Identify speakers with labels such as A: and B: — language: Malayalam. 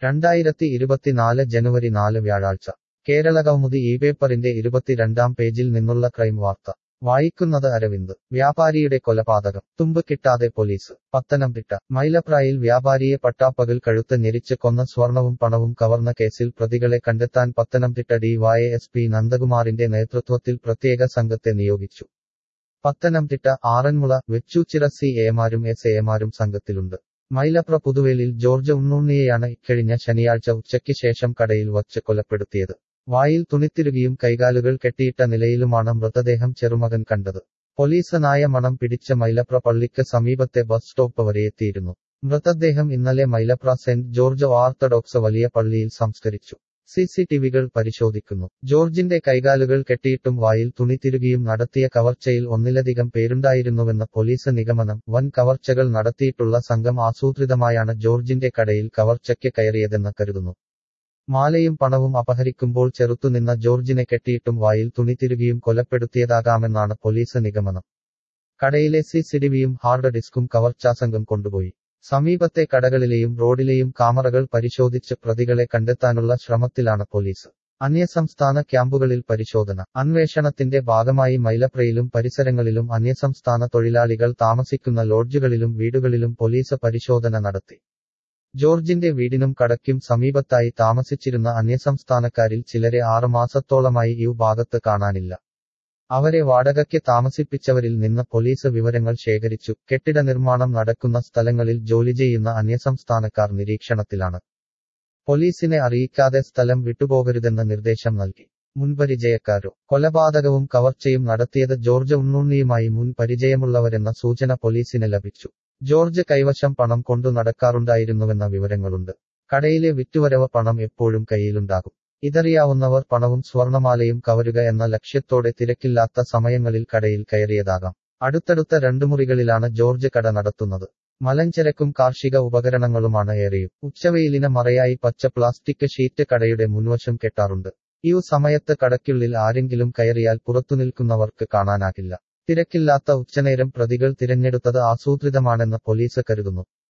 A: രണ്ടായിരത്തി ഇരുപത്തിനാല് ജനുവരി നാല് വ്യാഴാഴ്ച കേരള കൗമുദി ഈ പേപ്പറിന്റെ ഇരുപത്തിരണ്ടാം പേജിൽ നിന്നുള്ള ക്രൈം വാർത്ത വായിക്കുന്നത് അരവിന്ദ് വ്യാപാരിയുടെ കൊലപാതകം തുമ്പ് കിട്ടാതെ പോലീസ് പത്തനംതിട്ട മൈലപ്രായിൽ വ്യാപാരിയെ പട്ടാപ്പകൽ കഴുത്ത് ഞെരിച്ച് കൊന്ന സ്വർണവും പണവും കവർന്ന കേസിൽ പ്രതികളെ കണ്ടെത്താൻ പത്തനംതിട്ട ഡിവൈഎസ്പി നന്ദകുമാറിന്റെ നേതൃത്വത്തിൽ പ്രത്യേക സംഘത്തെ നിയോഗിച്ചു പത്തനംതിട്ട ആറന്മുള വെച്ചൂച്ചിറ സി എമാരും എസ് എമാരും സംഘത്തിലുണ്ട് മൈലപ്ര പുതുവേലിൽ ജോർജ് ഉണ്ണുണ്ണിയെയാണ് ഇക്കഴിഞ്ഞ ശനിയാഴ്ച ഉച്ചയ്ക്ക് ശേഷം കടയിൽ വച്ച് കൊലപ്പെടുത്തിയത് വായിൽ തുണിത്തിരുകിയും കൈകാലുകൾ കെട്ടിയിട്ട നിലയിലുമാണ് മൃതദേഹം ചെറുമകൻ കണ്ടത് പോലീസ് നായ മണം പിടിച്ച മൈലപ്ര പള്ളിക്ക് സമീപത്തെ ബസ് സ്റ്റോപ്പ് വരെ എത്തിയിരുന്നു മൃതദേഹം ഇന്നലെ മൈലപ്ര സെന്റ് ജോർജ് ഓർത്തഡോക്സ് വലിയ പള്ളിയിൽ സംസ്കരിച്ചു സിസിടിവികൾ പരിശോധിക്കുന്നു ജോർജിന്റെ കൈകാലുകൾ കെട്ടിയിട്ടും വായിൽ തുണി തിരുകിയും നടത്തിയ കവർച്ചയിൽ ഒന്നിലധികം പേരുണ്ടായിരുന്നുവെന്ന പോലീസ് നിഗമനം വൻ കവർച്ചകൾ നടത്തിയിട്ടുള്ള സംഘം ആസൂത്രിതമായാണ് ജോർജിന്റെ കടയിൽ കവർച്ചയ്ക്ക് കയറിയതെന്ന് കരുതുന്നു മാലയും പണവും അപഹരിക്കുമ്പോൾ ചെറുത്തുനിന്ന ജോർജിനെ കെട്ടിയിട്ടും വായിൽ തുണി തിരുകിയും കൊലപ്പെടുത്തിയതാകാമെന്നാണ് പോലീസ് നിഗമനം കടയിലെ സിസിടിവിയും ഹാർഡ് ഡിസ്കും കവർച്ചാസംഘം കൊണ്ടുപോയി സമീപത്തെ കടകളിലെയും റോഡിലെയും കാമറകൾ പരിശോധിച്ച് പ്രതികളെ കണ്ടെത്താനുള്ള ശ്രമത്തിലാണ് പോലീസ് അന്യസംസ്ഥാന ക്യാമ്പുകളിൽ പരിശോധന അന്വേഷണത്തിന്റെ ഭാഗമായി മൈലപ്രയിലും പരിസരങ്ങളിലും അന്യസംസ്ഥാന തൊഴിലാളികൾ താമസിക്കുന്ന ലോഡ്ജുകളിലും വീടുകളിലും പോലീസ് പരിശോധന നടത്തി ജോർജിന്റെ വീടിനും കടയ്ക്കും സമീപത്തായി താമസിച്ചിരുന്ന അന്യസംസ്ഥാനക്കാരിൽ ചിലരെ ആറുമാസത്തോളമായി ഈ ഭാഗത്ത് കാണാനില്ല അവരെ വാടകയ്ക്ക് താമസിപ്പിച്ചവരിൽ നിന്ന് പോലീസ് വിവരങ്ങൾ ശേഖരിച്ചു കെട്ടിട നിർമ്മാണം നടക്കുന്ന സ്ഥലങ്ങളിൽ ജോലി ചെയ്യുന്ന അന്യസംസ്ഥാനക്കാർ നിരീക്ഷണത്തിലാണ് പോലീസിനെ അറിയിക്കാതെ സ്ഥലം വിട്ടുപോകരുതെന്ന നിർദ്ദേശം നൽകി മുൻപരിചയക്കാരോ കൊലപാതകവും കവർച്ചയും നടത്തിയത് ജോർജ് ഉണ്ണുണ്ണിയുമായി മുൻ പരിചയമുള്ളവരെന്ന സൂചന പോലീസിന് ലഭിച്ചു ജോർജ് കൈവശം പണം കൊണ്ടു നടക്കാറുണ്ടായിരുന്നുവെന്ന വിവരങ്ങളുണ്ട് കടയിലെ വിറ്റുവരവ് പണം എപ്പോഴും കയ്യിലുണ്ടാകും ഇതറിയാവുന്നവർ പണവും സ്വർണമാലയും കവരുക എന്ന ലക്ഷ്യത്തോടെ തിരക്കില്ലാത്ത സമയങ്ങളിൽ കടയിൽ കയറിയതാകാം അടുത്തടുത്ത രണ്ടു മുറികളിലാണ് ജോർജ് കട നടത്തുന്നത് മലഞ്ചരക്കും കാർഷിക ഉപകരണങ്ങളുമാണ് ഏറെയും ഉച്ചവെയിലിന് മറയായി പച്ച പ്ലാസ്റ്റിക് ഷീറ്റ് കടയുടെ മുൻവശം കെട്ടാറുണ്ട് ഈ സമയത്ത് കടയ്ക്കുള്ളിൽ ആരെങ്കിലും കയറിയാൽ പുറത്തുനിൽക്കുന്നവർക്ക് കാണാനാകില്ല തിരക്കില്ലാത്ത ഉച്ചനേരം പ്രതികൾ തിരഞ്ഞെടുത്തത് ആസൂത്രിതമാണെന്ന് പോലീസ് കരുതുന്നു